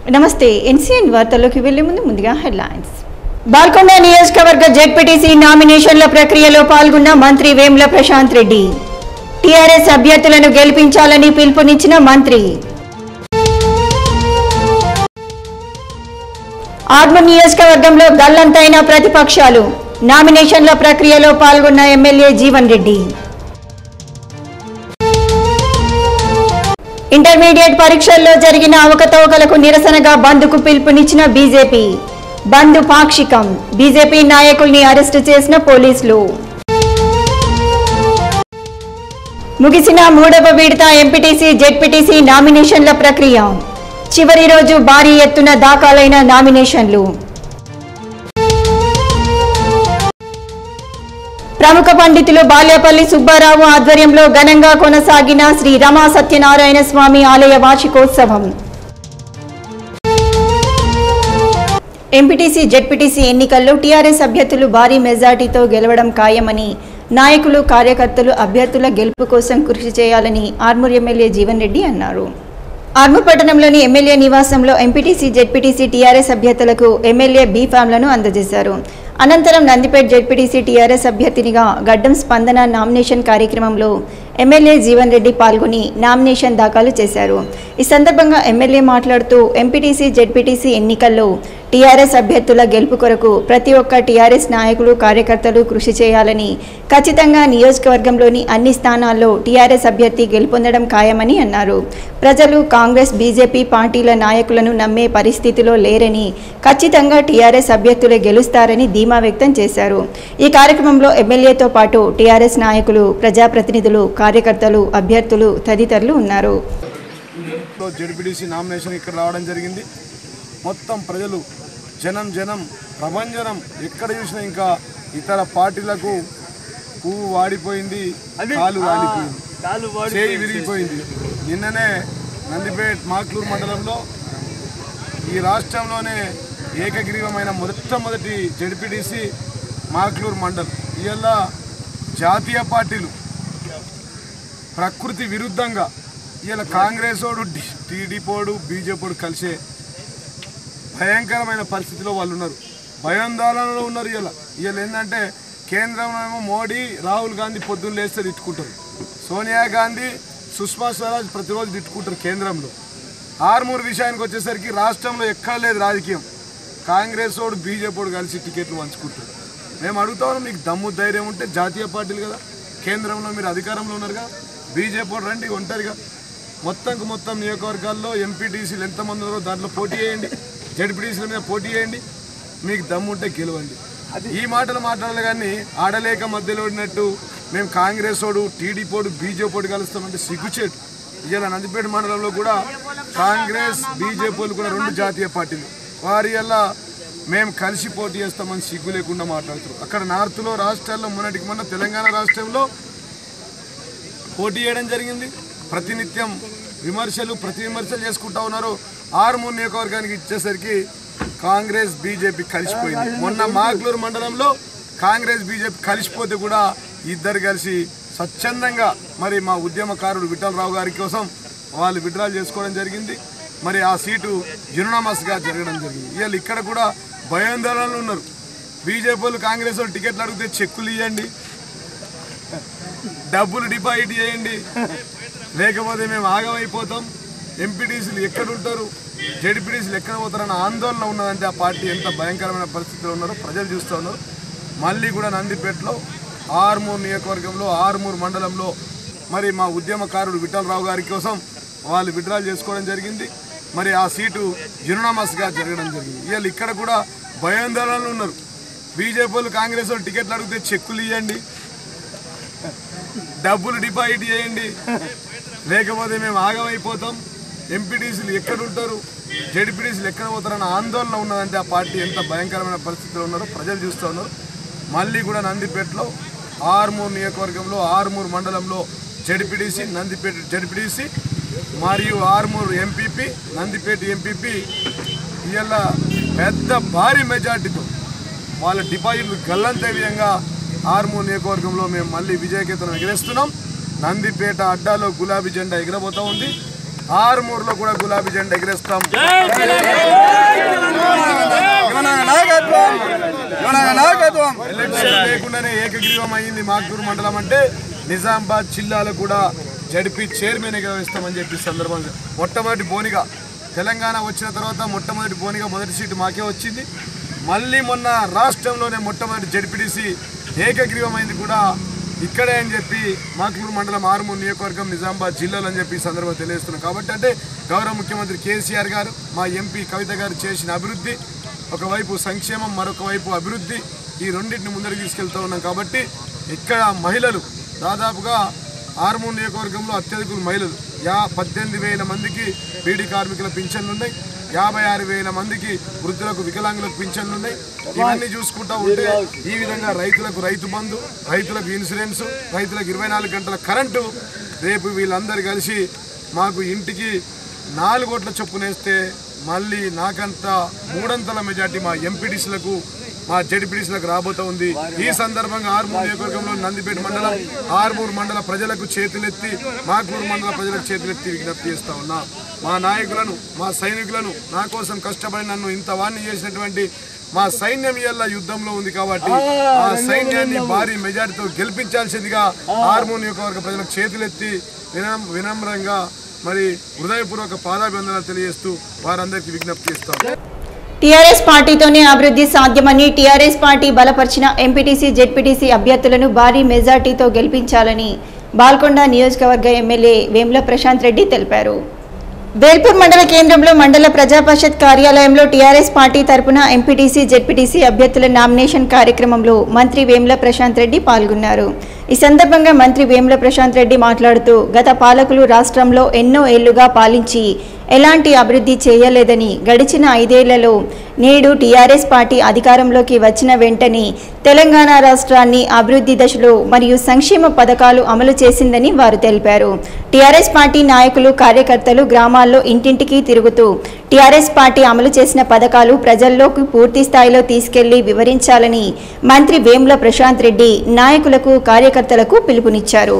నమస్తే ఎన్సీఎన్ వార్తల్లోకి వెళ్లే ముందు ముందుగా హెడ్లైన్స్ బాల్కొండ నియోజకవర్గ జెడ్పీటీసీ నామినేషన్ల ప్రక్రియలో పాల్గొన్న మంత్రి వేముల ప్రశాంత్ రెడ్డి టీఆర్ఎస్ అభ్యర్థులను గెలిపించాలని పిలుపునిచ్చిన మంత్రి ఆర్మూర్ నియోజకవర్గంలో గల్లంతైన ప్రతిపక్షాలు నామినేషన్ల ప్రక్రియలో పాల్గొన్న ఎమ్మెల్యే జీవన్ రెడ్డి ఇంటర్మీడియట్ పరీక్షల్లో జరిగిన అవకతవకలకు నిరసనగా బంద్కు పిలుపునిచ్చిన బీజేపీ బంద్ పాక్షికం బీజేపీ నాయకుల్ని అరెస్టు చేసిన పోలీసులు ముగిసిన మూడవ విడత ఎంపీటీసీ జెడ్పీటీసీ నామినేషన్ల ప్రక్రియ చివరి రోజు భారీ ఎత్తున దాఖలైన నామినేషన్లు ప్రముఖ పండితులు బాల్యపల్లి సుబ్బారావు ఆధ్వర్యంలో ఘనంగా కొనసాగిన శ్రీ రమా సత్యనారాయణ స్వామి ఆలయ వార్షికోత్సవం ఎంపీటీసీ జెడ్పీటీసీ ఎన్నికల్లో టీఆర్ఎస్ అభ్యర్థులు భారీ మెజార్టీతో గెలవడం ఖాయమని నాయకులు కార్యకర్తలు అభ్యర్థుల గెలుపు కోసం కృషి చేయాలని ఆర్మూర్ ఎమ్మెల్యే జీవన్ రెడ్డి అన్నారు ఆర్మూర్ పట్టణంలోని ఎమ్మెల్యే నివాసంలో ఎంపీటీసీ జెడ్పీటీసీ టీఆర్ఎస్ అభ్యర్థులకు ఎమ్మెల్యే బీ ఫామ్లను అందజేశారు అనంతరం నందిపేట్ జెడ్పీటీసీ టీఆర్ఎస్ అభ్యర్థినిగా గడ్డం స్పందన నామినేషన్ కార్యక్రమంలో ఎమ్మెల్యే జీవన్ రెడ్డి పాల్గొని నామినేషన్ దాఖలు చేశారు ఈ సందర్భంగా ఎమ్మెల్యే మాట్లాడుతూ ఎంపీటీసీ జెడ్పీటీసీ ఎన్నికల్లో టీఆర్ఎస్ అభ్యర్థుల గెలుపు కొరకు ప్రతి ఒక్క టీఆర్ఎస్ నాయకులు కార్యకర్తలు కృషి చేయాలని ఖచ్చితంగా నియోజకవర్గంలోని అన్ని స్థానాల్లో టీఆర్ఎస్ అభ్యర్థి గెలుపొందడం ఖాయమని అన్నారు ప్రజలు కాంగ్రెస్ బీజేపీ పార్టీల నాయకులను నమ్మే పరిస్థితిలో లేరని ఖచ్చితంగా టీఆర్ఎస్ అభ్యర్థులే గెలుస్తారని ధీమా వ్యక్తం చేశారు ఈ కార్యక్రమంలో ఎమ్మెల్యేతో పాటు టీఆర్ఎస్ నాయకులు ప్రజాప్రతినిధులు కార్యకర్తలు అభ్యర్థులు తదితరులు ఉన్నారు లో జడ్పీటీసీ నామినేషన్ ఇక్కడ రావడం జరిగింది మొత్తం ప్రజలు జనం జనం ప్రభంజనం ఎక్కడ చూసినా ఇంకా ఇతర పార్టీలకు పువ్వు వాడిపోయింది కాలు వాడిపోయింది చేయి విరిగిపోయింది నిన్ననే నందిపేట్ మాక్లూరు మండలంలో ఈ రాష్ట్రంలోనే ఏకగ్రీవమైన మొట్టమొదటి జడ్పీటీసీ మాక్లూరు మండల్ ఇవాళ జాతీయ పార్టీలు ప్రకృతి విరుద్ధంగా ఇలా కాంగ్రెస్ వాడు టీడీపోడు బీజేపీడు కలిసే భయంకరమైన పరిస్థితిలో వాళ్ళు ఉన్నారు భయాందోళనలో ఉన్నారు ఇలా వీళ్ళు ఏంటంటే కేంద్రంలో ఏమో మోడీ రాహుల్ గాంధీ పొద్దున్న లేస్తే తిట్టుకుంటారు సోనియా గాంధీ సుష్మా స్వరాజ్ ప్రతిరోజు తిట్టుకుంటారు కేంద్రంలో ఆర్మూర్ విషయానికి వచ్చేసరికి రాష్ట్రంలో ఎక్కడ లేదు రాజకీయం కాంగ్రెస్ వాడు బీజేపీ కలిసి టికెట్లు పంచుకుంటారు మేము అడుగుతా ఉన్నాం మీకు దమ్ము ధైర్యం ఉంటే జాతీయ పార్టీలు కదా కేంద్రంలో మీరు అధికారంలో ఉన్నారు కదా బీజేపీ వాడు రండి ఒంటరిగా మొత్తంకు మొత్తం నియోజకవర్గాల్లో ఎంపీటీసీలు ఎంతమంది ఉన్నారో దాంట్లో పోటీ చేయండి జడ్పీటీసీల మీద పోటీ చేయండి మీకు దమ్ముంటే గెలవండి ఈ మాటలు మాట్లాడాలి కానీ ఆడలేక మధ్యలో ఉన్నట్టు మేము కాంగ్రెస్ వాడు టీడీపోడు బీజేపీ కలుస్తామంటే సిగ్గుచేటు ఇవాళ నందిపేట మండలంలో కూడా కాంగ్రెస్ బీజేపీలు కూడా రెండు జాతీయ పార్టీలు వారి వల్ల మేము కలిసి పోటీ చేస్తామని సిగ్గు లేకుండా మాట్లాడుతారు అక్కడ నార్త్లో రాష్ట్రాల్లో మొన్నటికి మొన్న తెలంగాణ రాష్ట్రంలో పోటీ చేయడం జరిగింది ప్రతినిత్యం విమర్శలు ప్రతి విమర్శలు చేసుకుంటా ఉన్నారు ఆరుమూరు నియోజకవర్గానికి ఇచ్చేసరికి కాంగ్రెస్ బీజేపీ కలిసిపోయింది మొన్న మాగ్లూరు మండలంలో కాంగ్రెస్ బీజేపీ కలిసిపోతే కూడా ఇద్దరు కలిసి స్వచ్ఛందంగా మరి మా ఉద్యమకారుడు విఠలరావు గారి కోసం వాళ్ళు విడ్రాల్ చేసుకోవడం జరిగింది మరి ఆ సీటు యునామస్గా జరగడం జరిగింది ఇవాళ ఇక్కడ కూడా భయాందోళనలు ఉన్నారు బీజేపీ వాళ్ళు కాంగ్రెస్ వాళ్ళు టికెట్లు అడిగితే చెక్కులు ఇవ్వండి డబ్బులు డిపాజిట్ చేయండి లేకపోతే మేము ఆగమైపోతాం ఎంపీటీసీలు ఎక్కడ ఉంటారు జడ్పీటీసీలు ఎక్కడ పోతారన్న ఆందోళన ఉన్నదంటే ఆ పార్టీ ఎంత భయంకరమైన పరిస్థితిలో ఉన్నారో ప్రజలు చూస్తూ ఉన్నారు మళ్ళీ కూడా నందిపేటలో ఆర్మూర్ నియోజకవర్గంలో ఆర్మూర్ మండలంలో మరి మా ఉద్యమకారుడు విఠలరావు గారి కోసం వాళ్ళు విడ్రాల్ చేసుకోవడం జరిగింది మరి ఆ సీటు యునామస్గా జరగడం జరిగింది ఇవాళ ఇక్కడ కూడా భయాందోళనలు ఉన్నారు బీజేపీ వాళ్ళు కాంగ్రెస్ వాళ్ళు టికెట్లు అడిగితే చెక్కులు ఇవ్వండి డబ్బులు డిపాజిట్ చేయండి లేకపోతే మేము ఆగమైపోతాం ఎంపీటీసీలు ఎక్కడ ఉంటారు జడ్పీటీసీలు ఎక్కడ పోతారన్న ఆందోళన ఉన్నదంటే ఆ పార్టీ ఎంత భయంకరమైన పరిస్థితిలో ఉన్నారో ప్రజలు చూస్తూ ఉన్నారు మళ్ళీ కూడా నందిపేటలో ఆర్మూర్ నియోజకవర్గంలో ఆర్మూర్ మండలంలో జడ్పీటీసీ నందిపేట జడ్పీటీసీ మరియు ఆర్మూర్ ఎంపీపీ నందిపేట ఎంపీపీ ఇవాళ పెద్ద భారీ మెజార్టీతో వాళ్ళ డిపాజిట్లు గల్లంతే విధంగా ఆర్మూర్ నియోజకవర్గంలో మేము మళ్ళీ విజయకేతనం ఎగరేస్తున్నాం నందిపేట అడ్డాలో గులాబీ జెండా ఎగరబోతూ ఉంది ఆరుమూరులో కూడా గులాబీ జెండా ఎగిరేస్తాం ఎలక్షన్ లేకుండానే ఏకగ్రీవం అయింది మాగూరు మండలం అంటే నిజామాబాద్ జిల్లాలో కూడా జడిపి చైర్మన్ ఎగరవేస్తామని చెప్పి ఈ సందర్భంగా మొట్టమొదటి బోనిగా తెలంగాణ వచ్చిన తర్వాత మొట్టమొదటి బోనిగా మొదటి సీటు మాకే వచ్చింది మళ్ళీ మొన్న రాష్ట్రంలోనే మొట్టమొదటి జడ్పీటీసీ ఏకగ్రీవం అయింది కూడా ఇక్కడే అని చెప్పి మాక్లూరు మండలం ఆరుమూరు నియోజకవర్గం నిజామాబాద్ జిల్లాలో అని చెప్పి ఈ సందర్భంగా తెలియజేస్తున్నాం కాబట్టి అంటే గౌరవ ముఖ్యమంత్రి కేసీఆర్ గారు మా ఎంపీ కవిత గారు చేసిన అభివృద్ధి ఒకవైపు సంక్షేమం మరొక వైపు అభివృద్ధి ఈ రెండింటిని ముందరికి తీసుకెళ్తా ఉన్నాం కాబట్టి ఇక్కడ మహిళలు దాదాపుగా ఆరుమూరు నియోజకవర్గంలో అత్యధికులు మహిళలు యా పద్దెనిమిది వేల మందికి బీడీ కార్మికుల పింఛన్లు ఉన్నాయి యాభై ఆరు వేల మందికి వృద్ధులకు వికలాంగులకు పింఛన్లు ఉన్నాయి ఇవన్నీ చూసుకుంటా ఉంటే ఈ విధంగా రైతులకు రైతు బంధు రైతులకు ఇన్సూరెన్స్ రైతులకు ఇరవై నాలుగు గంటల కరెంటు రేపు వీళ్ళందరూ కలిసి మాకు ఇంటికి నాలుగు ఓట్ల చొప్పునేస్తే మళ్ళీ నాకంత మూడంతల మెజార్టీ మా ఎంపీటీసీలకు మా జడ్పీటీసీలకు రాబోతా ఉంది ఈ సందర్భంగా ఆర్మూరు నియోజకవర్గంలో నందిపేట మండలం ఆర్మూరు మండల ప్రజలకు చేతులెత్తి మాగ్లూరు మండల ప్రజలకు చేతులెత్తి విజ్ఞప్తి చేస్తా ఉన్నా మా నాయకులను మా సైనికులను నా కోసం కష్టపడి నన్ను ఇంత వాణ్ణి చేసినటువంటి మా సైన్యం ఇవాళ యుద్ధంలో ఉంది కాబట్టి ఆ సైన్యాన్ని భారీ మెజార్టీతో గెలిపించాల్సిందిగా ఆర్మూరు నియోజకవర్గ ప్రజలకు చేతులెత్తి వినం వినమ్రంగా మరి హృదయపూర్వక పాదాభివందనాలు తెలియజేస్తూ వారందరికీ విజ్ఞప్తి చేస్తాం టీఆర్ఎస్ పార్టీతోనే అభివృద్ధి సాధ్యమని టీఆర్ఎస్ పార్టీ బలపరిచిన ఎంపీటీసీ జెడ్పీటీసీ అభ్యర్థులను భారీ మెజార్టీతో గెలిపించాలని బాల్కొండ నియోజకవర్గ ఎమ్మెల్యే వేముల ప్రశాంత్ రెడ్డి తెలిపారు బేల్పూర్ మండల కేంద్రంలో మండల ప్రజా పరిషత్ కార్యాలయంలో టీఆర్ఎస్ పార్టీ తరపున ఎంపీటీసీ జెడ్పీటీసీ అభ్యర్థుల నామినేషన్ కార్యక్రమంలో మంత్రి వేముల ప్రశాంత్ రెడ్డి పాల్గొన్నారు ఈ సందర్భంగా మంత్రి వేముల ప్రశాంత్ రెడ్డి మాట్లాడుతూ గత పాలకులు రాష్ట్రంలో ఎన్నో ఏళ్లుగా పాలించి ఎలాంటి అభివృద్ధి చేయలేదని గడిచిన ఐదేళ్లలో నేడు టీఆర్ఎస్ పార్టీ అధికారంలోకి వచ్చిన వెంటనే తెలంగాణ రాష్ట్రాన్ని అభివృద్ధి దశలో మరియు సంక్షేమ పథకాలు అమలు చేసిందని వారు తెలిపారు టీఆర్ఎస్ పార్టీ నాయకులు కార్యకర్తలు గ్రామాల్లో ఇంటింటికి తిరుగుతూ టీఆర్ఎస్ పార్టీ అమలు చేసిన పథకాలు ప్రజల్లోకి పూర్తి స్థాయిలో తీసుకెళ్లి వివరించాలని మంత్రి వేముల ప్రశాంత్ రెడ్డి నాయకులకు కార్యకర్తలకు పిలుపునిచ్చారు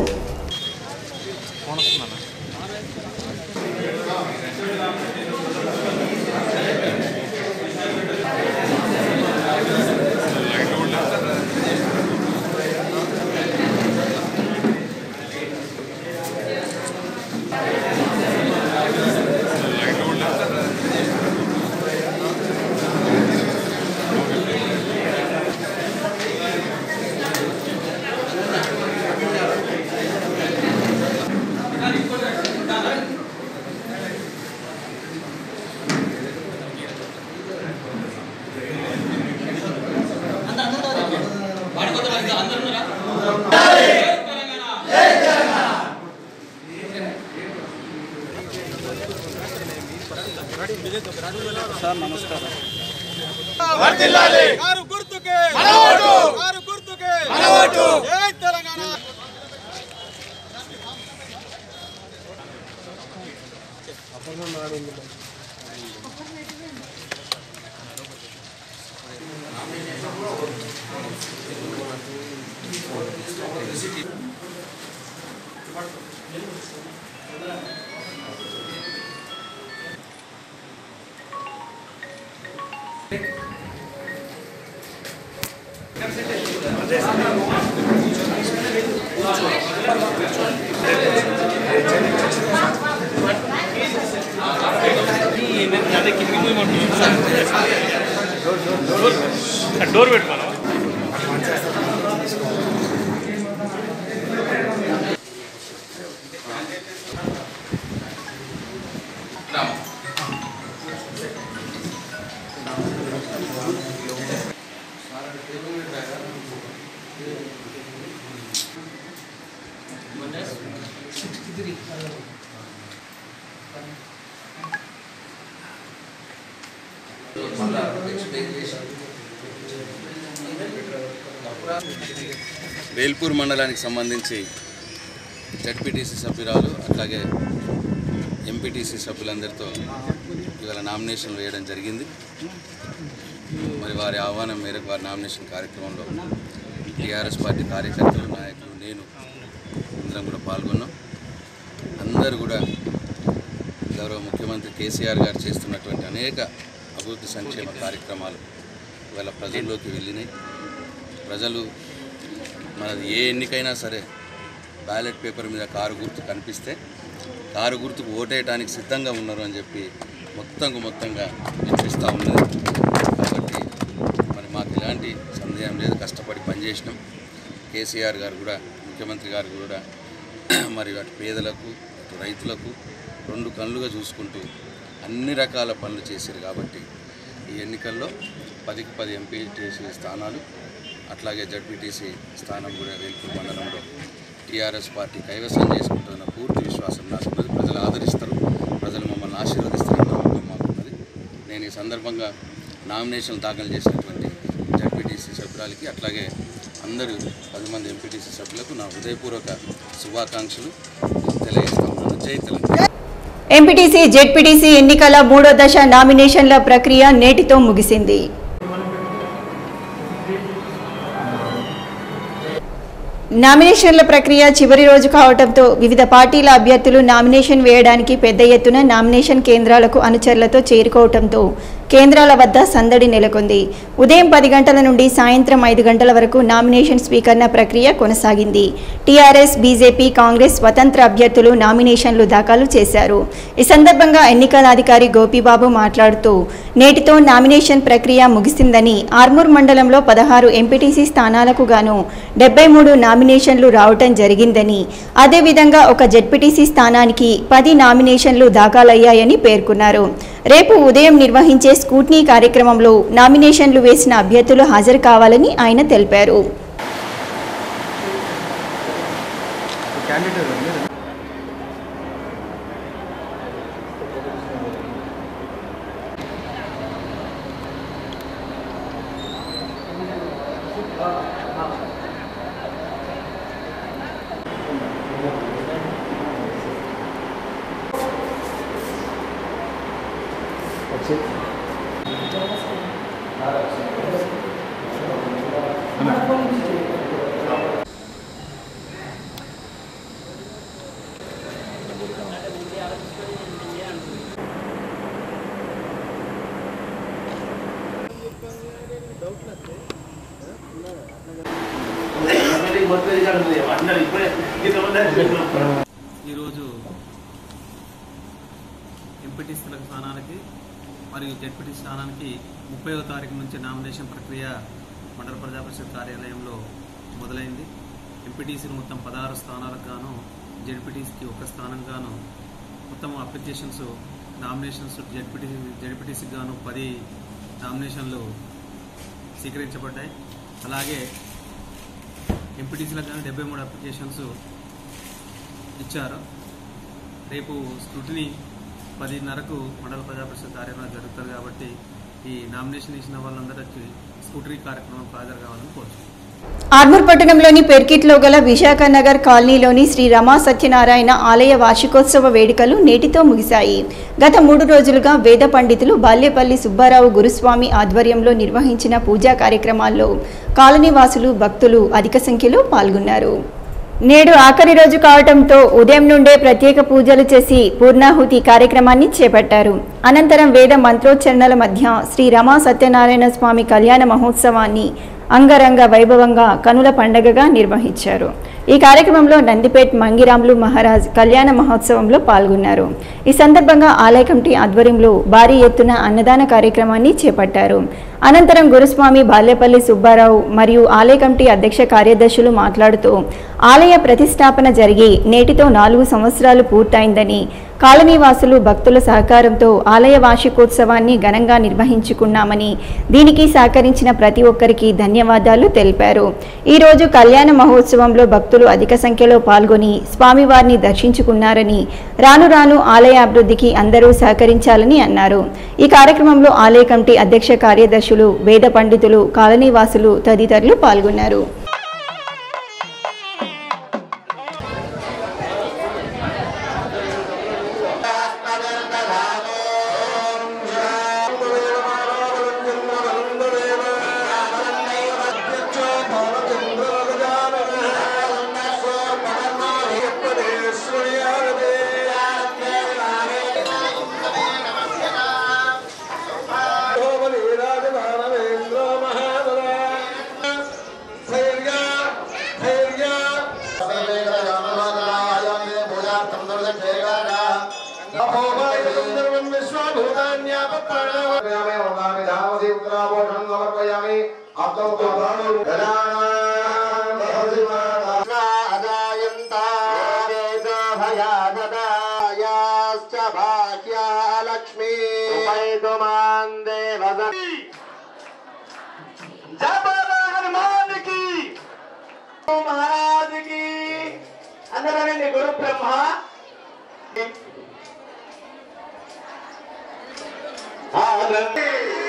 కారు గుర్తుకే కారు గుర్తుకే జై తెలంగాణ డోర్ పెట్టుకోను వేల్పూర్ మండలానికి సంబంధించి జడ్పీటీసీ సభ్యురాలు అట్లాగే ఎంపీటీసీ సభ్యులందరితో ఇవాళ నామినేషన్ వేయడం జరిగింది మరి వారి ఆహ్వానం మేరకు వారి నామినేషన్ కార్యక్రమంలో టీఆర్ఎస్ పార్టీ కార్యకర్తలు నాయకులు నేను అందరం కూడా పాల్గొన్నాం అందరూ కూడా గౌరవ ముఖ్యమంత్రి కేసీఆర్ గారు చేస్తున్నటువంటి అనేక అభివృద్ధి సంక్షేమ కార్యక్రమాలు ఇవాళ ప్రజల్లోకి వెళ్ళినాయి ప్రజలు మనది ఏ ఎన్నికైనా సరే బ్యాలెట్ పేపర్ మీద కారు గుర్తు కనిపిస్తే కారు గుర్తుకు ఓటేయడానికి సిద్ధంగా ఉన్నారు అని చెప్పి మొత్తంగా మొత్తంగా వినిపిస్తూ ఉన్నది కాబట్టి మరి మాకు ఎలాంటి సందేహం లేదు కష్టపడి పనిచేసినాం కేసీఆర్ గారు కూడా ముఖ్యమంత్రి గారు కూడా మరి అటు పేదలకు అటు రైతులకు రెండు కళ్ళుగా చూసుకుంటూ అన్ని రకాల పనులు చేశారు కాబట్టి ఈ ఎన్నికల్లో పదికి పది ఎంపీటీసీ స్థానాలు అట్లాగే జడ్పీటీసీ స్థానం కూడా వేల్పూర్ మండలంలో టీఆర్ఎస్ పార్టీ కైవసం చేసుకుంటున్న పూర్తి విశ్వాసం నాకు ఉన్నది ప్రజలు ఆదరిస్తారు ప్రజలు మమ్మల్ని ఆశీర్వదిస్తారన్న నమ్మకం మాకున్నది నేను ఈ సందర్భంగా నామినేషన్ దాఖలు చేసినటువంటి జడ్పీటీసీ సభ్యురాలకి అట్లాగే అందరూ పది మంది ఎంపీటీసీ సభ్యులకు నా హృదయపూర్వక శుభాకాంక్షలు తెలియజేస్తా ఉన్నాను జై తెలంగాణ ఎంపీటీసీ జెడ్పీటీసీ ఎన్నికల మూడో దశ నామినేషన్ల ప్రక్రియ నేటితో ముగిసింది నామినేషన్ల ప్రక్రియ చివరి రోజు కావడంతో వివిధ పార్టీల అభ్యర్థులు నామినేషన్ వేయడానికి పెద్ద ఎత్తున నామినేషన్ కేంద్రాలకు అనుచరులతో చేరుకోవడంతో కేంద్రాల వద్ద సందడి నెలకొంది ఉదయం పది గంటల నుండి సాయంత్రం ఐదు గంటల వరకు నామినేషన్ స్వీకరణ ప్రక్రియ కొనసాగింది టీఆర్ఎస్ బీజేపీ కాంగ్రెస్ స్వతంత్ర అభ్యర్థులు నామినేషన్లు దాఖలు చేశారు ఈ సందర్భంగా ఎన్నికల అధికారి గోపీబాబు మాట్లాడుతూ నేటితో నామినేషన్ ప్రక్రియ ముగిసిందని ఆర్మూర్ మండలంలో పదహారు ఎంపీటీసీ స్థానాలకు గాను డెబ్బై మూడు నామినేషన్లు రావటం జరిగిందని అదేవిధంగా ఒక జెడ్పీటీసీ స్థానానికి పది నామినేషన్లు దాఖలయ్యాయని పేర్కొన్నారు రేపు ఉదయం నిర్వహించే స్కూట్నీ కార్యక్రమంలో నామినేషన్లు వేసిన అభ్యర్థులు హాజరు కావాలని ఆయన తెలిపారు ఈరోజు ఎంపీటీసీల స్థానానికి మరియు జెడ్పీటీ స్థానానికి ముప్పైవ తారీఖు నుంచి నామినేషన్ ప్రక్రియ మండల ప్రజా పరిషత్ కార్యాలయంలో మొదలైంది ఎంపీటీసీలు మొత్తం పదహారు స్థానాలకు గాను జెడ్పీటీసీకి ఒక స్థానం గాను మొత్తం అప్లికేషన్స్ నామినేషన్స్ జెడ్పీటీసీ జెడ్పీటీసీకి గాను పది నామినేషన్లు స్వీకరించబడ్డాయి అలాగే ఎంపీటీసీలకు గాను డెబ్బై మూడు అప్లికేషన్స్ ఇచ్చారు రేపు స్క్రూటినీ పదిన్నరకు మండల ప్రజా పరిషత్ కార్యక్రమం జరుగుతుంది కాబట్టి ఈ నామినేషన్ ఇచ్చిన వాళ్ళందరికీ స్కూటరీ కార్యక్రమం హాజరు కావాలని కోరుతున్నాను ఆర్మూర్ పట్టణంలోని పెర్కిట్లో గల విశాఖ నగర్ కాలనీలోని శ్రీ రమా సత్యనారాయణ ఆలయ వార్షికోత్సవ వేడుకలు నేటితో ముగిశాయి గత మూడు రోజులుగా వేద పండితులు బాల్యపల్లి సుబ్బారావు గురుస్వామి ఆధ్వర్యంలో నిర్వహించిన పూజా కార్యక్రమాల్లో కాలనీ వాసులు భక్తులు అధిక సంఖ్యలో పాల్గొన్నారు నేడు ఆఖరి రోజు కావడంతో ఉదయం నుండే ప్రత్యేక పూజలు చేసి పూర్ణాహుతి కార్యక్రమాన్ని చేపట్టారు అనంతరం వేద మంత్రోచ్చరణల మధ్య శ్రీ రమా సత్యనారాయణ స్వామి కళ్యాణ మహోత్సవాన్ని అంగరంగ వైభవంగా కనుల పండగగా నిర్వహించారు ఈ కార్యక్రమంలో నందిపేట్ మంగిరాములు మహారాజ్ కళ్యాణ మహోత్సవంలో పాల్గొన్నారు ఈ సందర్భంగా ఆలయ కమిటీ ఆధ్వర్యంలో భారీ ఎత్తున అన్నదాన కార్యక్రమాన్ని చేపట్టారు అనంతరం గురుస్వామి బాల్యపల్లి సుబ్బారావు మరియు ఆలయ కమిటీ అధ్యక్ష కార్యదర్శులు మాట్లాడుతూ ఆలయ ప్రతిష్టాపన జరిగి నేటితో నాలుగు సంవత్సరాలు పూర్తయిందని కాలనీవాసులు భక్తుల సహకారంతో ఆలయ వార్షికోత్సవాన్ని ఘనంగా నిర్వహించుకున్నామని దీనికి సహకరించిన ప్రతి ఒక్కరికి ధన్యవాదాలు తెలిపారు ఈరోజు కళ్యాణ మహోత్సవంలో భక్తులు అధిక సంఖ్యలో పాల్గొని స్వామివారిని దర్శించుకున్నారని రాను రాను ఆలయ అభివృద్ధికి అందరూ సహకరించాలని అన్నారు ఈ కార్యక్రమంలో ఆలయ కమిటీ అధ్యక్ష కార్యదర్శులు వేద పండితులు కాలనీవాసులు తదితరులు పాల్గొన్నారు లక్ష్మీ ఉపైతుమాన్ దేవదీ జబల హనుమానికి మహారాజుకి అందరనండి గురు బ్రహ్మ ఆనంది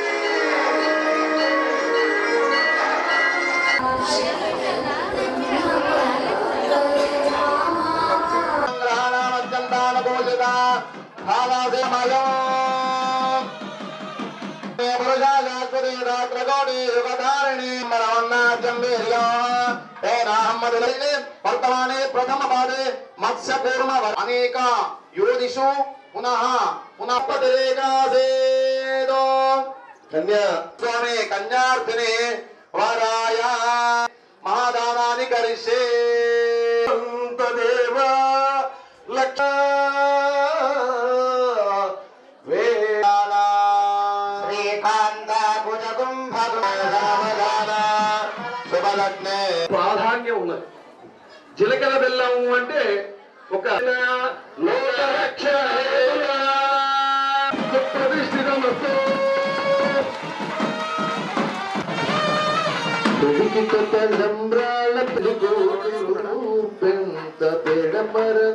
వర్తమానే ప్రథమ పాదే మత్స్య కూర్మ అనేక యోదిషు పునః పునః పదేకాసేదో కన్యా స్వామి కన్యార్థిని వరాయ మహాదానాన్ని కరిషే దేవ లక్ష శ్రీకాంత భుజ కుంభ శుభలగ్నే ప్రాధాన్యం ఉన్నది జీలకర్ర బెల్లం అంటే ఒక లోకరక్ష ప్రతిష్ఠితమస్తు పెరిగి కొత్త సంబ్రాల పెరుగోడు పెంత పెడమరన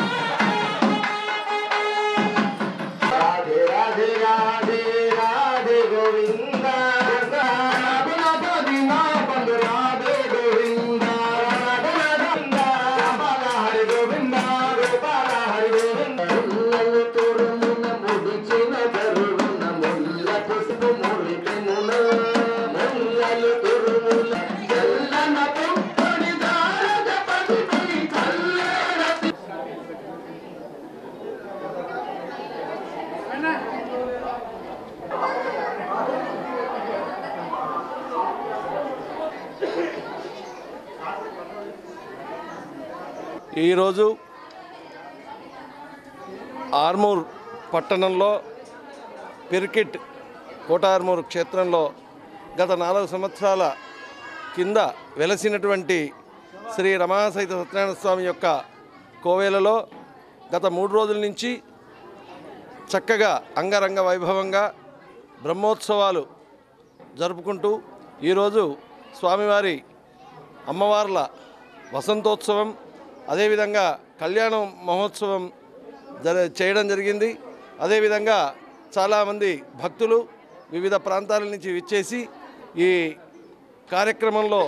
రాధే రాధే రాధే రాధే గోవింద రాధే గోవింద హరి గోవింద గోపాల హరి గోవింద ముల్లలు తోరణున ముడిచిన దరుణ ముల్ల పుష్పు మురిపెనున ముల్లలు తోరణుల చల్లన పుప్పడి దారద పడిపడి కల్లెడ ఈరోజు ఆర్మూర్ పట్టణంలో పిరికిట్ కోటార్మూర్ క్షేత్రంలో గత నాలుగు సంవత్సరాల కింద వెలసినటువంటి శ్రీ రమాసహిత సత్యనారాయణ స్వామి యొక్క కోవేలలో గత మూడు రోజుల నుంచి చక్కగా అంగరంగ వైభవంగా బ్రహ్మోత్సవాలు జరుపుకుంటూ ఈరోజు స్వామివారి అమ్మవార్ల వసంతోత్సవం అదేవిధంగా కళ్యాణ మహోత్సవం జర చేయడం జరిగింది అదేవిధంగా చాలామంది భక్తులు వివిధ ప్రాంతాల నుంచి విచ్చేసి ఈ కార్యక్రమంలో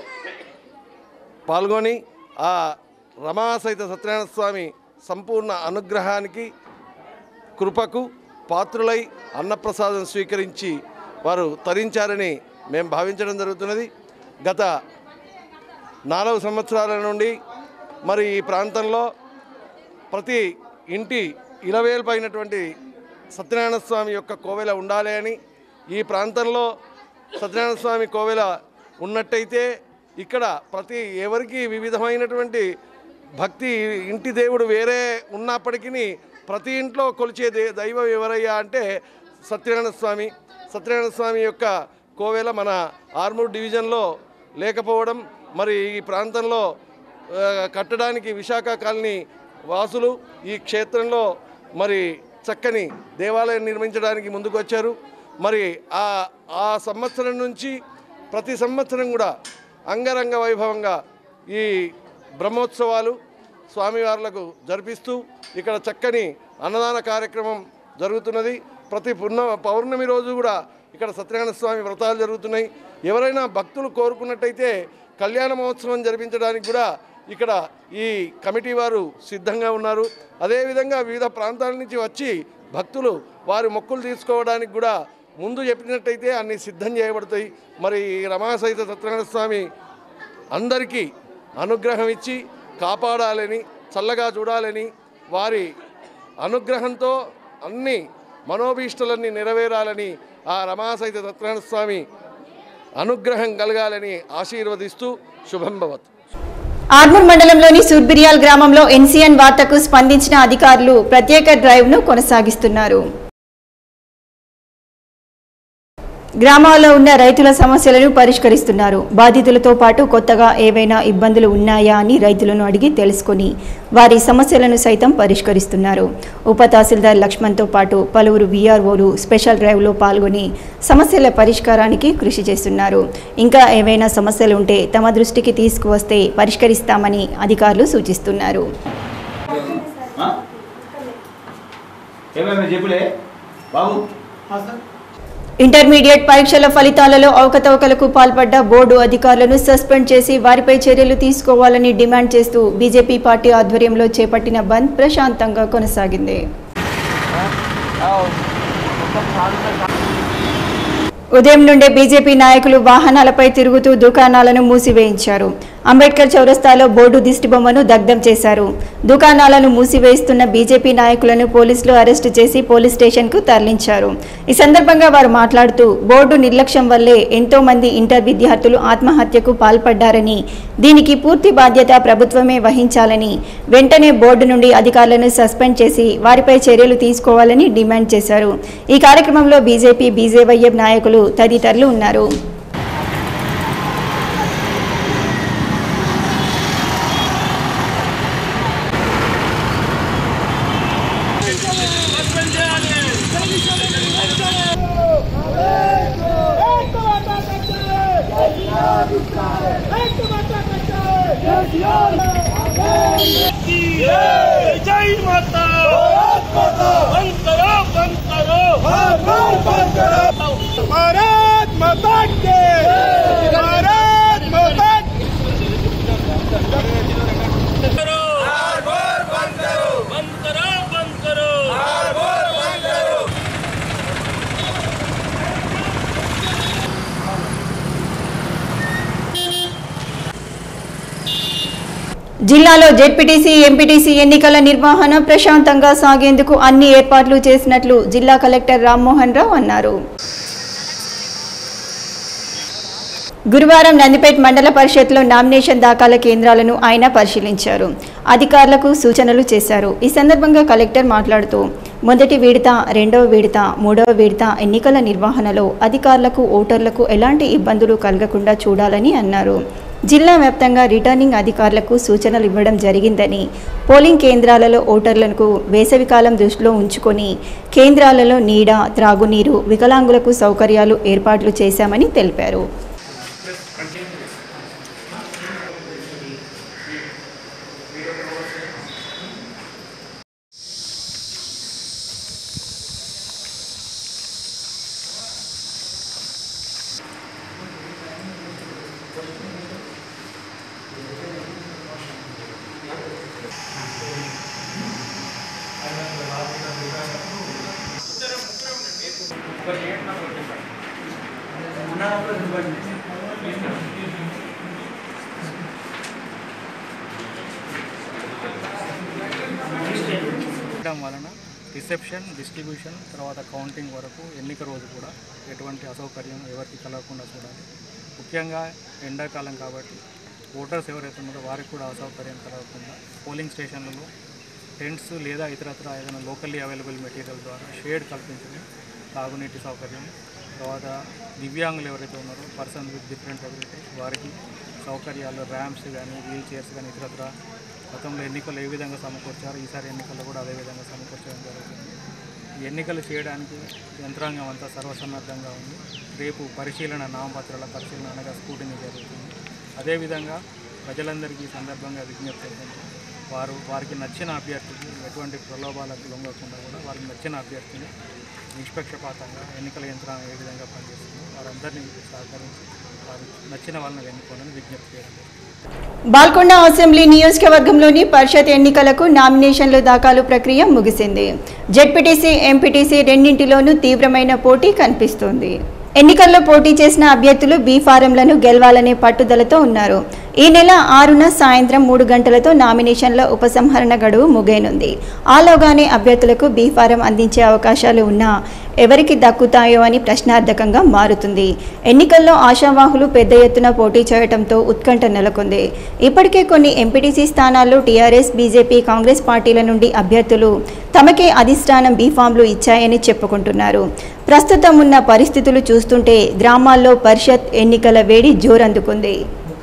పాల్గొని ఆ రమాసహిత సత్యనారాయణ స్వామి సంపూర్ణ అనుగ్రహానికి కృపకు పాత్రులై అన్నప్రసాదం స్వీకరించి వారు తరించారని మేము భావించడం జరుగుతున్నది గత నాలుగు సంవత్సరాల నుండి మరి ఈ ప్రాంతంలో ప్రతి ఇంటి ఇలవేల్పైనటువంటి సత్యనారాయణ స్వామి యొక్క కోవెల ఉండాలి అని ఈ ప్రాంతంలో సత్యనారాయణ స్వామి కోవెల ఉన్నట్టయితే ఇక్కడ ప్రతి ఎవరికి వివిధమైనటువంటి భక్తి ఇంటి దేవుడు వేరే ఉన్నప్పటికీ ప్రతి ఇంట్లో కొలిచే దే దైవం ఎవరయ్యా అంటే సత్యనారాయణ స్వామి సత్యనారాయణ స్వామి యొక్క కోవెల మన ఆర్మూర్ డివిజన్లో లేకపోవడం మరి ఈ ప్రాంతంలో ఆ, కట్టడానికి విశాఖ కాలనీ వాసులు ఈ క్షేత్రంలో మరి చక్కని దేవాలయం నిర్మించడానికి ముందుకు వచ్చారు మరి ఆ ఆ సంవత్సరం నుంచి ప్రతి సంవత్సరం కూడా అంగరంగ వైభవంగా ఈ బ్రహ్మోత్సవాలు స్వామివార్లకు జరిపిస్తూ ఇక్కడ చక్కని అన్నదాన కార్యక్రమం జరుగుతున్నది ప్రతి పున్న పౌర్ణమి రోజు కూడా ఇక్కడ సత్యనారాయణ స్వామి వ్రతాలు జరుగుతున్నాయి ఎవరైనా భక్తులు కోరుకున్నట్టయితే కళ్యాణ మహోత్సవం జరిపించడానికి కూడా ఇక్కడ ఈ కమిటీ వారు సిద్ధంగా ఉన్నారు అదేవిధంగా వివిధ ప్రాంతాల నుంచి వచ్చి భక్తులు వారి మొక్కులు తీసుకోవడానికి కూడా ముందు చెప్పినట్టయితే అన్ని సిద్ధం చేయబడతాయి మరి ఈ రమాసహిత సత్యనారాయణ స్వామి అందరికీ అనుగ్రహం ఇచ్చి కాపాడాలని చల్లగా చూడాలని వారి అనుగ్రహంతో అన్ని మనోభీష్టలన్నీ నెరవేరాలని ఆ రమాసహిత సత్యనారాయణ స్వామి అనుగ్రహం కలగాలని ఆశీర్వదిస్తూ శుభం భవత్ ఆర్మూర్ మండలంలోని సూర్బిరియాల్ గ్రామంలో ఎన్సీఎన్ వార్తకు స్పందించిన అధికారులు ప్రత్యేక డ్రైవ్ను కొనసాగిస్తున్నారు గ్రామాల్లో ఉన్న రైతుల సమస్యలను పరిష్కరిస్తున్నారు బాధితులతో పాటు కొత్తగా ఏవైనా ఇబ్బందులు ఉన్నాయా అని రైతులను అడిగి తెలుసుకొని వారి సమస్యలను సైతం పరిష్కరిస్తున్నారు ఉప తహసీల్దార్ లక్ష్మణ్తో పాటు పలువురు వీఆర్ఓలు స్పెషల్ డ్రైవ్లో పాల్గొని సమస్యల పరిష్కారానికి కృషి చేస్తున్నారు ఇంకా ఏవైనా సమస్యలు ఉంటే తమ దృష్టికి తీసుకువస్తే పరిష్కరిస్తామని అధికారులు సూచిస్తున్నారు ఏమేమి చెప్పులే బాబు ఇంటర్మీడియట్ పరీక్షల ఫలితాలలో అవకతవకలకు పాల్పడ్డ బోర్డు అధికారులను సస్పెండ్ చేసి వారిపై చర్యలు తీసుకోవాలని డిమాండ్ చేస్తూ బీజేపీ పార్టీ ఆధ్వర్యంలో చేపట్టిన బంద్ ప్రశాంతంగా కొనసాగింది ఉదయం నుండే బీజేపీ నాయకులు వాహనాలపై తిరుగుతూ దుకాణాలను మూసివేయించారు అంబేద్కర్ చౌరస్తాలో బోర్డు దిష్టిబొమ్మను దగ్ధం చేశారు దుకాణాలను మూసివేయిస్తున్న బీజేపీ నాయకులను పోలీసులు అరెస్టు చేసి పోలీస్ స్టేషన్కు తరలించారు ఈ సందర్భంగా వారు మాట్లాడుతూ బోర్డు నిర్లక్ష్యం వల్లే ఎంతో మంది ఇంటర్ విద్యార్థులు ఆత్మహత్యకు పాల్పడ్డారని దీనికి పూర్తి బాధ్యత ప్రభుత్వమే వహించాలని వెంటనే బోర్డు నుండి అధికారులను సస్పెండ్ చేసి వారిపై చర్యలు తీసుకోవాలని డిమాండ్ చేశారు ఈ కార్యక్రమంలో బీజేపీ బీజేవైఎం నాయకులు తదితరులు ఉన్నారు జై మాతా బంద్ కరో బంద్ కరో బంద్ కరో భారత్ మాతా కే భారత్ మాతా करो हर बार बंद करो बंद करो बंद करो हर बार बंद करो జిల్లాలో జెడ్పీటీసీ ఎంపీటీసీ ఎన్నికల నిర్వహణ ప్రశాంతంగా సాగేందుకు అన్ని ఏర్పాట్లు చేసినట్లు జిల్లా కలెక్టర్ రామ్మోహన్ రావు అన్నారు గురువారం నందిపేట్ మండల పరిషత్లో నామినేషన్ దాఖల కేంద్రాలను ఆయన పరిశీలించారు అధికారులకు సూచనలు చేశారు ఈ సందర్భంగా కలెక్టర్ మాట్లాడుతూ మొదటి విడత రెండవ విడత మూడవ విడత ఎన్నికల నిర్వహణలో అధికారులకు ఓటర్లకు ఎలాంటి ఇబ్బందులు కలగకుండా చూడాలని అన్నారు జిల్లా వ్యాప్తంగా రిటర్నింగ్ అధికారులకు సూచనలు ఇవ్వడం జరిగిందని పోలింగ్ కేంద్రాలలో ఓటర్లకు వేసవికాలం దృష్టిలో ఉంచుకొని కేంద్రాలలో నీడ త్రాగునీరు వికలాంగులకు సౌకర్యాలు ఏర్పాట్లు చేశామని తెలిపారు చేయడం వలన రిసెప్షన్ డిస్ట్రిబ్యూషన్ తర్వాత కౌంటింగ్ వరకు ఎన్నిక రోజు కూడా ఎటువంటి అసౌకర్యం ఎవరికి కలగకుండా చూడాలి ముఖ్యంగా ఎండాకాలం కాబట్టి ఓటర్స్ ఎవరైతే ఉన్నారో వారికి కూడా అసౌకర్యం కలగకుండా పోలింగ్ స్టేషన్లలో టెంట్స్ లేదా ఇతరత్ర ఏదైనా లోకల్లీ అవైలబుల్ మెటీరియల్ ద్వారా షేడ్ కల్పించడం తాగునీటి సౌకర్యం తర్వాత దివ్యాంగులు ఎవరైతే ఉన్నారో పర్సన్ విత్ డిఫరెంట్ ఎబిలిటీస్ వారికి సౌకర్యాలు ర్యాంప్స్ కానీ వీల్ చైర్స్ కానీ ఇతరత్ర గతంలో ఎన్నికలు ఏ విధంగా సమకూర్చారో ఈసారి ఎన్నికల్లో కూడా అదే విధంగా సమకూర్చడం జరుగుతుంది ఈ ఎన్నికలు చేయడానికి యంత్రాంగం అంతా సర్వసన్నద్ధంగా ఉంది రేపు పరిశీలన నామపత్రాల పరిశీలన అనగా స్కూటిని జరుగుతుంది అదేవిధంగా ప్రజలందరికీ ఈ సందర్భంగా విజ్ఞప్తి ఏంటంటే వారు వారికి నచ్చిన అభ్యర్థికి ఎటువంటి ప్రలోభాలకు లొంగకుండా కూడా వారికి నచ్చిన అభ్యర్థిని నిష్పక్షపాతంగా ఎన్నికల యంత్రాంగం ఏ విధంగా పనిచేస్తుందో వారందరినీ సహకరించి వారు నచ్చిన వాళ్ళని ఎన్నుకోవాలని విజ్ఞప్తి చేయడం జరుగుతుంది. బాల్కొండ అసెంబ్లీ నియోజకవర్గంలోని పరిషత్ ఎన్నికలకు నామినేషన్ల దాఖలు ప్రక్రియ ముగిసింది జెడ్పీటీసీ ఎంపీటీసీ రెండింటిలోనూ తీవ్రమైన పోటీ కనిపిస్తోంది ఎన్నికల్లో పోటీ చేసిన అభ్యర్థులు బీ ఫారంలను గెలవాలనే పట్టుదలతో ఉన్నారు ఈ నెల ఆరున సాయంత్రం మూడు గంటలతో నామినేషన్ల ఉపసంహరణ గడువు ముగియనుంది ఆలోగానే అభ్యర్థులకు బీ ఫారం అందించే అవకాశాలు ఉన్నా ఎవరికి దక్కుతాయో అని ప్రశ్నార్థకంగా మారుతుంది ఎన్నికల్లో ఆశావాహులు పెద్ద ఎత్తున పోటీ చేయడంతో ఉత్కంఠ నెలకొంది ఇప్పటికే కొన్ని ఎంపీటీసీ స్థానాల్లో టీఆర్ఎస్ బీజేపీ కాంగ్రెస్ పార్టీల నుండి అభ్యర్థులు తమకే అధిష్టానం బీఫామ్లు ఇచ్చాయని చెప్పుకుంటున్నారు ప్రస్తుతం ఉన్న పరిస్థితులు చూస్తుంటే గ్రామాల్లో పరిషత్ ఎన్నికల వేడి జోరందుకుంది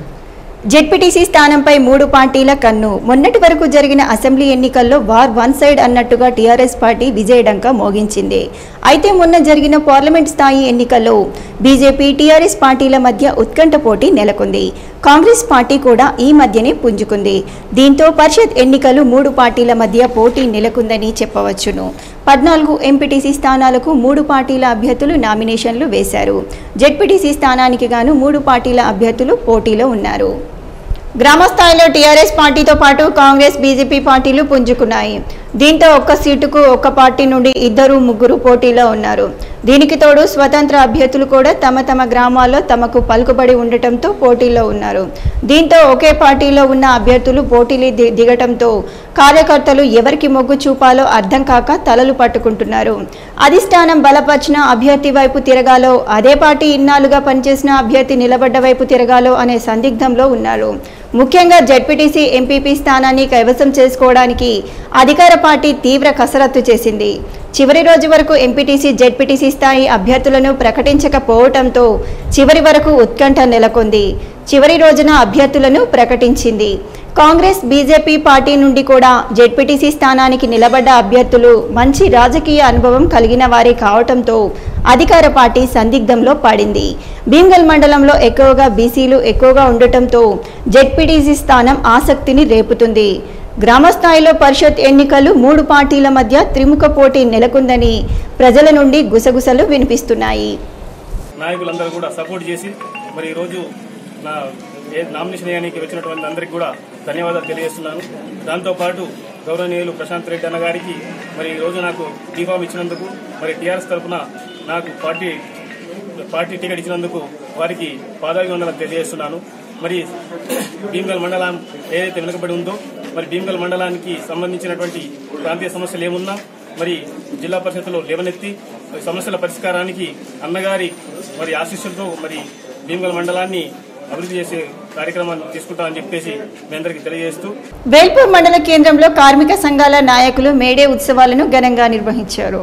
జెడ్పీటీసీ స్థానంపై మూడు పార్టీల కన్ను మొన్నటి వరకు జరిగిన అసెంబ్లీ ఎన్నికల్లో వార్ వన్ సైడ్ అన్నట్టుగా టీఆర్ఎస్ పార్టీ విజయడంక మోగించింది అయితే మొన్న జరిగిన పార్లమెంట్ స్థాయి ఎన్నికల్లో బీజేపీ టీఆర్ఎస్ పార్టీల మధ్య ఉత్కంఠ పోటీ నెలకొంది కాంగ్రెస్ పార్టీ కూడా ఈ మధ్యనే పుంజుకుంది దీంతో పరిషత్ ఎన్నికలు మూడు పార్టీల మధ్య పోటీ నెలకొందని చెప్పవచ్చును పద్నాలుగు ఎంపీటీసీ స్థానాలకు మూడు పార్టీల అభ్యర్థులు నామినేషన్లు వేశారు జెడ్పీటీసీ స్థానానికి గాను మూడు పార్టీల అభ్యర్థులు పోటీలో ఉన్నారు గ్రామ స్థాయిలో టీఆర్ఎస్ పార్టీతో పాటు కాంగ్రెస్ బీజేపీ పార్టీలు పుంజుకున్నాయి దీంతో ఒక్క సీటుకు ఒక్క పార్టీ నుండి ఇద్దరు ముగ్గురు పోటీలో ఉన్నారు దీనికి తోడు స్వతంత్ర అభ్యర్థులు కూడా తమ తమ గ్రామాల్లో తమకు పలుకుబడి ఉండటంతో పోటీలో ఉన్నారు దీంతో ఒకే పార్టీలో ఉన్న అభ్యర్థులు పోటీలు ది- దిగటంతో కార్యకర్తలు ఎవరికి మొగ్గు చూపాలో అర్థం కాక తలలు పట్టుకుంటున్నారు అధిష్టానం బలపరిచిన అభ్యర్థి వైపు తిరగాలో అదే పార్టీ ఇన్నాళ్లుగా పనిచేసిన అభ్యర్థి నిలబడ్డ వైపు తిరగాలో అనే సందిగ్ధంలో ఉన్నారు ముఖ్యంగా జడ్పీటీసీ ఎంపీపీ స్థానాన్ని కైవసం చేసుకోవడానికి అధికార పార్టీ తీవ్ర కసరత్తు చేసింది చివరి రోజు వరకు ఎంపీటీసీ జెడ్పీటీసీ స్థాయి అభ్యర్థులను ప్రకటించకపోవడంతో చివరి వరకు ఉత్కంఠ నెలకొంది చివరి రోజున అభ్యర్థులను ప్రకటించింది కాంగ్రెస్ బీజేపీ పార్టీ నుండి కూడా జెడ్పీటీసీ స్థానానికి నిలబడ్డ అభ్యర్థులు మంచి రాజకీయ అనుభవం కలిగిన వారే కావటంతో అధికార పార్టీ సందిగ్ధంలో పడింది భీమ్గల్ మండలంలో ఎక్కువగా బీసీలు ఎక్కువగా ఉండటంతో జెడ్పీటీసీ స్థానం ఆసక్తిని రేపుతుంది గ్రామస్థాయిలో పరిషత్ ఎన్నికలు మూడు పార్టీల మధ్య త్రిముఖ పోటీ నెలకొందని ప్రజల నుండి గుసగుసలు వినిపిస్తున్నాయి నాయకులందరూ కూడా సపోర్ట్ చేసి మరి ఈరోజు నా ఏ నామినేషన్ వేయడానికి వచ్చినటువంటి అందరికీ కూడా ధన్యవాదాలు తెలియజేస్తున్నాను దాంతోపాటు గౌరవనీయులు ప్రశాంత్ రెడ్డి అన్న గారికి మరి ఈ రోజు నాకు టీఫామ్ ఇచ్చినందుకు మరి టీఆర్ఎస్ తరఫున నాకు పార్టీ పార్టీ టికెట్ ఇచ్చినందుకు వారికి పాదాభివందనలు తెలియజేస్తున్నాను మరి భీమ్గల్ మండలం ఏదైతే వెనుకబడి ఉందో మరి భీమ్గల్ మండలానికి సంబంధించినటువంటి ప్రాంతీయ సమస్యలు ఏమున్నా మరి జిల్లా పరిషత్లో లేవనెత్తి మరి సమస్యల పరిష్కారానికి అన్నగారి మరి ఆశీస్సులతో మరి భీమ్గల్ మండలాన్ని అభివృద్ధి చేసే కార్యక్రమాన్ని తీసుకుంటామని చెప్పేసి మీ అందరికీ తెలియజేస్తూ వేల్పూర్ మండల కేంద్రంలో కార్మిక సంఘాల నాయకులు మేడే ఉత్సవాలను ఘనంగా నిర్వహించారు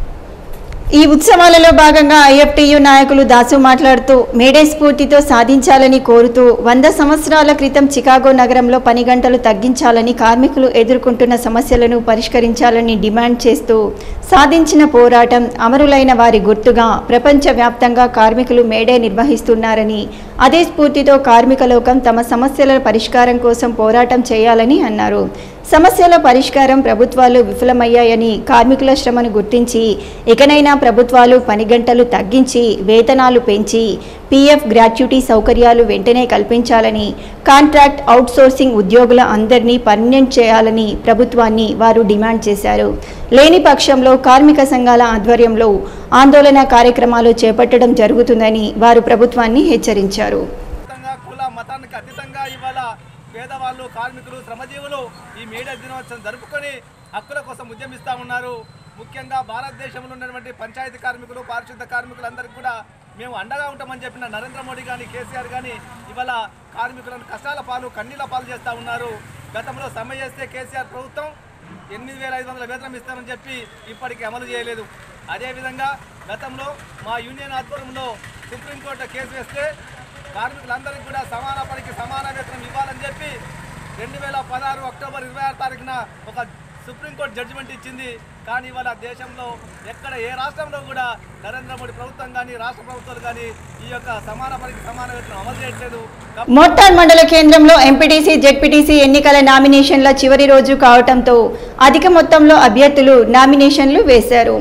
ఈ ఉత్సవాలలో భాగంగా ఐఎఫ్టియు నాయకులు దాసు మాట్లాడుతూ మేడే స్ఫూర్తితో సాధించాలని కోరుతూ వంద సంవత్సరాల క్రితం చికాగో నగరంలో పని గంటలు తగ్గించాలని కార్మికులు ఎదుర్కొంటున్న సమస్యలను పరిష్కరించాలని డిమాండ్ చేస్తూ సాధించిన పోరాటం అమరులైన వారి గుర్తుగా ప్రపంచవ్యాప్తంగా కార్మికులు మేడే నిర్వహిస్తున్నారని అదే స్ఫూర్తితో కార్మిక లోకం తమ సమస్యల పరిష్కారం కోసం పోరాటం చేయాలని అన్నారు సమస్యల పరిష్కారం ప్రభుత్వాలు విఫలమయ్యాయని కార్మికుల శ్రమను గుర్తించి ఇకనైనా ప్రభుత్వాలు పని గంటలు తగ్గించి వేతనాలు పెంచి పీఎఫ్ గ్రాట్యుటీ సౌకర్యాలు వెంటనే కల్పించాలని కాంట్రాక్ట్ అవుట్సోర్సింగ్ ఉద్యోగుల అందరినీ పర్మనెంట్ చేయాలని ప్రభుత్వాన్ని వారు డిమాండ్ చేశారు లేని పక్షంలో కార్మిక సంఘాల ఆధ్వర్యంలో ఆందోళన కార్యక్రమాలు చేపట్టడం జరుగుతుందని వారు ప్రభుత్వాన్ని హెచ్చరించారు అతీతంగా కుల మతానికి అతీతంగా ఇవాళ పేదవాళ్ళు కార్మికులు శ్రమజీవులు ఈ మేడే దినోత్సవం జరుపుకొని హక్కుల కోసం ఉద్యమిస్తూ ఉన్నారు ముఖ్యంగా భారతదేశంలో ఉన్నటువంటి పంచాయతీ కార్మికులు పారిశుద్ధ కార్మికులందరికీ కూడా మేము అండగా ఉంటామని చెప్పిన నరేంద్ర మోడీ కానీ కేసీఆర్ కానీ ఇవాళ కార్మికులను కష్టాల పాలు కన్నీల పాలు చేస్తూ ఉన్నారు గతంలో సమ్మె చేస్తే కేసీఆర్ ప్రభుత్వం ఎనిమిది వేల ఐదు వందల వేతనం ఇస్తామని చెప్పి ఇప్పటికీ అమలు చేయలేదు అదేవిధంగా గతంలో మా యూనియన్ ఆధ్వర్యంలో సుప్రీంకోర్టు కేసు వేస్తే కార్మికులందరికీ కూడా సమాన పనికి సమాన వేతనం ఇవ్వాలని చెప్పి రెండు వేల పదహారు అక్టోబర్ ఇరవై ఆరు తారీఖున ఒక సుప్రీంకోర్టు జడ్జిమెంట్ ఇచ్చింది కానీ ఇవాళ దేశంలో ఎక్కడ ఏ రాష్ట్రంలో కూడా నరేంద్ర మోడీ ప్రభుత్వం కానీ రాష్ట్ర ప్రభుత్వాలు కానీ ఈ యొక్క సమాన పనికి సమాన వేతనం అమలు చేయట్లేదు మోర్తాడ్ మండల కేంద్రంలో ఎంపీటీసీ జెడ్పీటీసీ ఎన్నికల నామినేషన్ల చివరి రోజు కావటంతో అధిక మొత్తంలో అభ్యర్థులు నామినేషన్లు వేశారు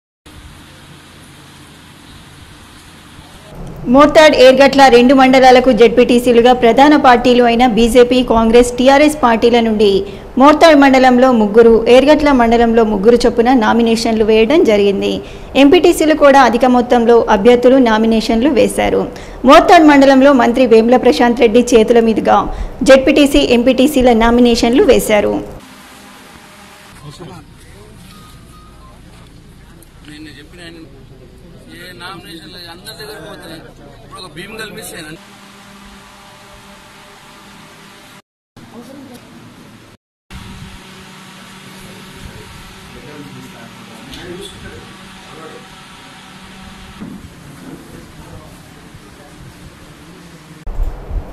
మోర్తాడ్ ఏర్గట్ల రెండు మండలాలకు జెడ్పీటీసీలుగా ప్రధాన పార్టీలు అయిన బీజేపీ కాంగ్రెస్ టీఆర్ఎస్ పార్టీల నుండి మోర్తాడ్ మండలంలో ముగ్గురు ఏర్గట్ల మండలంలో ముగ్గురు చొప్పున నామినేషన్లు వేయడం జరిగింది ఎంపీటీసీలు కూడా అధిక మొత్తంలో అభ్యర్థులు నామినేషన్లు వేశారు మోర్తాడ్ మండలంలో మంత్రి వేముల ప్రశాంత్ రెడ్డి చేతుల మీదుగా జెడ్పీటీసీ ఎంపీటీసీల నామినేషన్లు వేశారు నేను చెప్పిన ఆయన ఏ నామినేషన్లు అందరి దగ్గర పోతున్నాయి ఇప్పుడు ఒక భీమగల్ మిస్ అయినా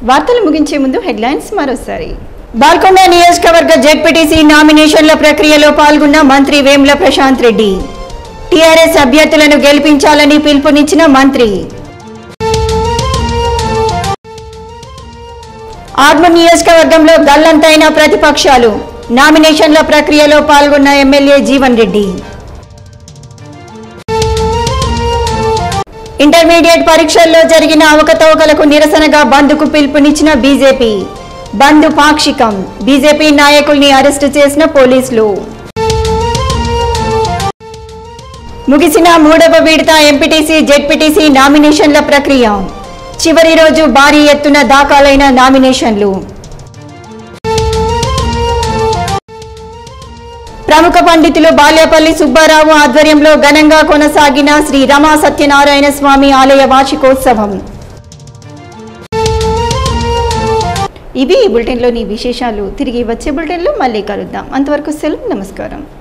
వార్తలు ముగించే ముందు హెడ్లైన్స్ మరోసారి బాల్కొండ నియోజకవర్గ జెడ్పీటీసీ నామినేషన్ల ప్రక్రియలో పాల్గొన్న మంత్రి వేముల ప్రశాంత్ రెడ్డి టీఆర్ఎస్ అభ్యర్థులను గెలిపించాలని పిలుపునిచ్చిన మంత్రి ఆర్మూర్ నియోజకవర్గంలో గల్లంతైన ప్రతిపక్షాలు నామినేషన్ల ప్రక్రియలో పాల్గొన్న ఎమ్మెల్యే జీవన్ రెడ్డి ఇంటర్మీడియట్ పరీక్షల్లో జరిగిన అవకతవకలకు నిరసనగా బంద్కు పిలుపునిచ్చిన బీజేపీ బంద్ పాక్షికం బీజేపీ నాయకుల్ని అరెస్టు చేసిన పోలీసులు ముగిసిన మూడవ విడత ఎంపీటీసీ జెడ్పీటీసీ నామినేషన్ల ప్రక్రియ చివరి రోజు భారీ ఎత్తున దాఖలైన నామినేషన్లు ప్రముఖ పండితులు బాల్యపల్లి సుబ్బారావు ఆధ్వర్యంలో ఘనంగా కొనసాగిన శ్రీ రమా సత్యనారాయణ స్వామి ఆలయ వార్షికోత్సవం ఇవి ఈ బులెటిన్లోని విశేషాలు తిరిగి వచ్చే బులెటిన్లో మళ్ళీ కలుద్దాం అంతవరకు సెలవు నమస్కారం